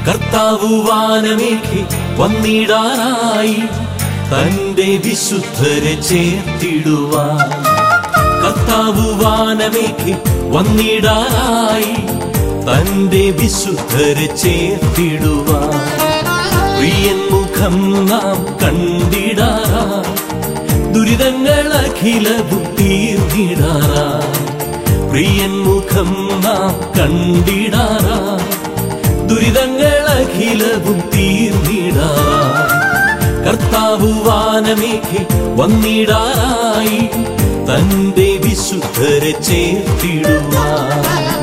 കർത്താവു വാനമേഘി വന്നിടാറായി തന്റെ വിശുദ്ധരെ ചേർത്തിടുവാൻ കർത്താവു വാനമേഘി വന്നിടാറായി തന്റെ വിശുദ്ധരെ ചേർത്തിടുവാൻ പ്രിയൻ മുഖം നാം കണ്ടിടാറായി ദുരിതങ്ങൾ അഖിലവും തീർന്നിടാറായി പ്രിയൻ മുഖം നാം കണ്ടിടാറായി ദുരിതങ്ങൾ അഖിലവും തീർന്നിടാറായി കർത്താവു വാനമേഘി വന്നിടാറായി തന്റെ വിശുദ്ധരെ ചേർത്തിടുവാൻ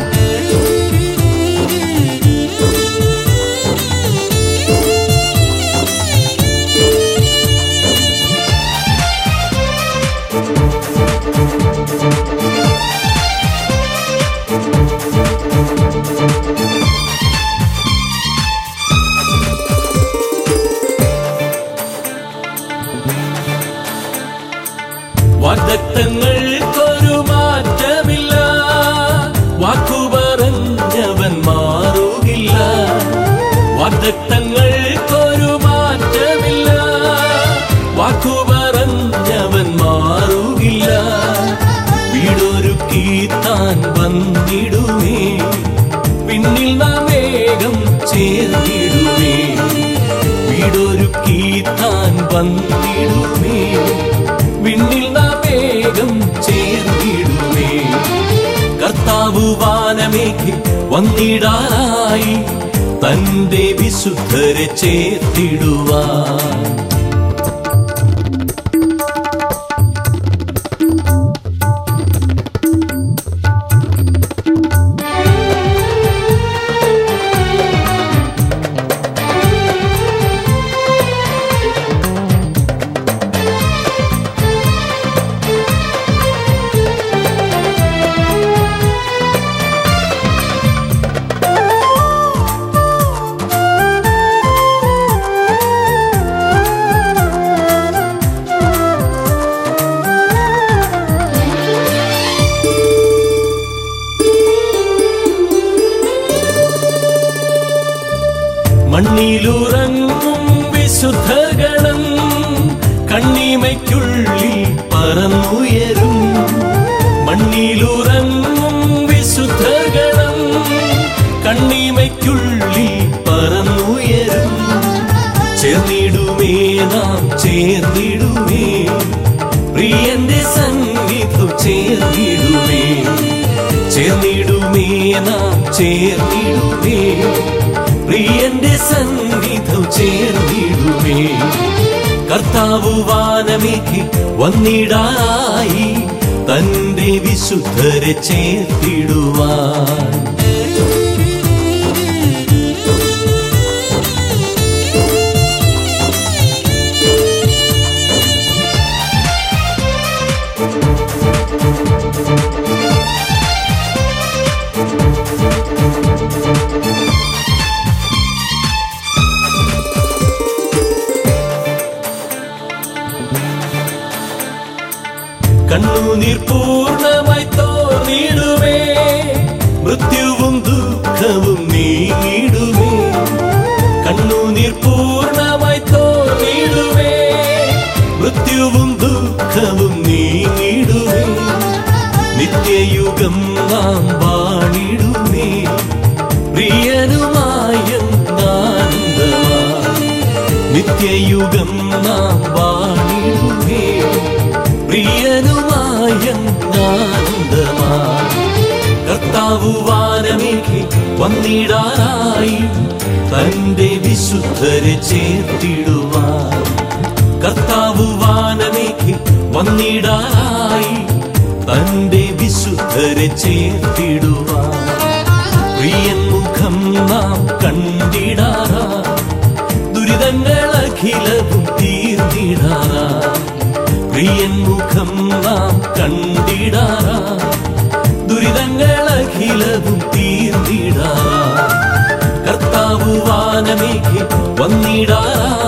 വാഗ്ദത്തങ്ങൾക്കൊരു മാറ്റമില്ല വാക്കു പറഞ്ഞവൻ മാറുകില്ല വാഗ്ദത്തങ്ങൾക്കൊരു മാറ്റമില്ല വാക്കു പറഞ്ഞവൻ മാറുകില്ല വീടൊരുക്കി താൻ വന്നിടുമേ പിന്നിൽ നാം വേഗം ചേർന്നിടുമേ വീടൊരുക്കി താൻ വന്നിടുമേ വിണ്ണിൽ നാം വേഗം ചേർന്നിടുമേ കർത്താവ് വാനമേഘി വന്നിടാറായി തന്റെ വിശുദ്ധരെ ചേർത്തിടുവാൻ മണ്ണിലുറങ്ങും വിശുദ്ധഗണം കണ്ണിമയ്ക്കുള്ളിൽ പറന്നുയരും മണ്ണിലുറങ്ങും വിശുദ്ധഗണം കണ്ണിമയ്ക്കുള്ളിൽ പറന്നുയരും ചേർന്നിടുമേ നാം ചേർന്നിടുമേ പ്രിയന്റെ സന്നിധം ചേർന്നിടുമേ ചേർന്നിടുമേ നാം ചേർന്നിടുമേ പ്രിയന്റെ സന്നിധം ചേർന്നിടുമേ കർത്താവ് വാനമേക്ക് വന്നിടായി തന്റെ വിശുദ്ധരെ ചേർത്തിടുവാൻ കണ്ണുനീർ പൂർണ്ണമായി തോന്നിടുമേ മൃത്യുവും ദുഃഖവും നീങ്ങിടുമേ കണ്ണുനീർ പൂർണ്ണമായി തോന്നിടുമേ മൃത്യുവും ദുഃഖവും നീങ്ങിടുമേ നിത്യയുഗം നാം വാണിടുമേ പ്രിയനുമായ ആനന്ദമായി നിത്യയുഗം നാം വാണിടുമേ പ്രിയനുമായ ആനന്ദമായി കർത്താവു വാനമേഘി വന്നിടാറായി തന്റെ വിശുദ്ധരെ ചേർത്തിടുവാൻ കർത്താവു വാനമേഘി വന്നിടാറായി തന്റെ വിശുദ്ധരെ ചേർത്തിടുവാൻ പ്രിയൻ മുഖം നാം കണ്ടിടാറാ ദുരിതങ്ങൾ അഖിലവും തീർന്നിടാറാ പ്രിയൻ മുഖം നാം കണ്ടിടാറാ ദുരിതങ്ങൾ അഖിലവും തീർന്നിടാറാ കർത്താവ് വാനമേഘി വന്നിടാറാ